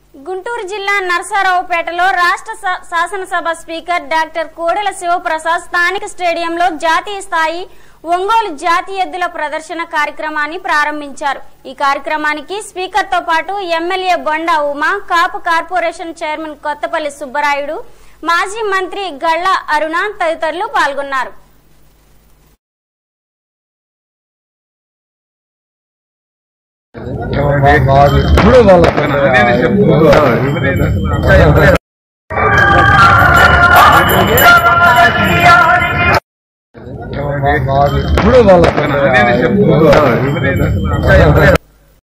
గుంటూరు జిల్లా నరసరావుపేటలో రాష్ట్ర శా- శాసనసభ స్పీకర్ డాక్టర్ కోడెల శివప్రసాద్ స్థానిక స్టేడియంలో జాతీయ స్థాయి ఒంగోలు జాతీయ ఎద్దుల ప్రదర్శన కార్యక్రమాన్ని ప్రారంభించారు ఈ కార్యక్రమానికి స్పీకర్ తో పాటు MLA Bonda Uma Kapu corporation chairman Kothapalli Subbarayudu మాజీ మంత్రి గళ్ల అరుణ తదితరులు పాల్గొన్నారు ఇప్పుడు వాళ్ళ ఇప్పుడు వాళ్ళ